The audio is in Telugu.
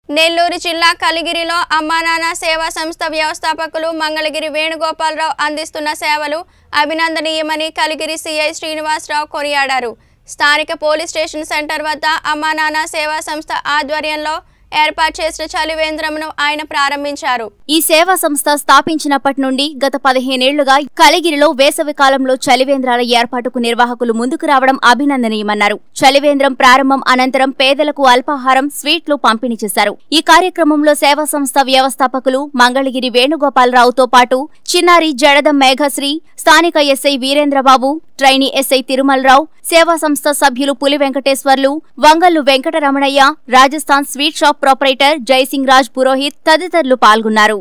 నెల్లూరు జిల్లా కలిగిరిలో అమ్మానాన్న సేవా సంస్థ వ్యవస్థాపకులు మంగళగిరి వేణుగోపాలరావు అందిస్తున్న సేవలు అభినందనీయమని కలిగిరి సిఐ శ్రీనివాసరావు కొనియాడారు స్థానిక పోలీస్ స్టేషన్ సెంటర్ వద్ద అమ్మానాన్న సేవా సంస్థ ఆధ్వర్యంలో ఏర్పాటు చేసిన చలివేంద్రమును ఆయన ప్రారంభించారు ఈ సేవా సంస్థ స్థాపించినప్పటి నుండి గత పదిహేనేళ్లుగా కలిగిరిలో వేసవి కాలంలో చలివేంద్రాల ఏర్పాటుకు నిర్వాహకులు ముందుకు రావడం అభినందనీయమన్నారు చలివేంద్రం ప్రారంభం అనంతరం పేదలకు అల్పాహారం స్వీట్లు పంపిణీ చేశారు ఈ కార్యక్రమంలో సేవా సంస్థ వ్యవస్థాపకులు మంగళగిరి వేణుగోపాలరావుతో పాటు చిన్నారి జడదం మేఘశ్రీ స్థానిక SI Veerendrababu trainee SI Tirumalarao సేవా సంస్థ సభ్యులు Puli Venkateswarlu Vangallu Venkataramanaiah Rajasthan sweet shop proprietor Jaisingh Raj Purohit తదితరులు పాల్గొన్నారు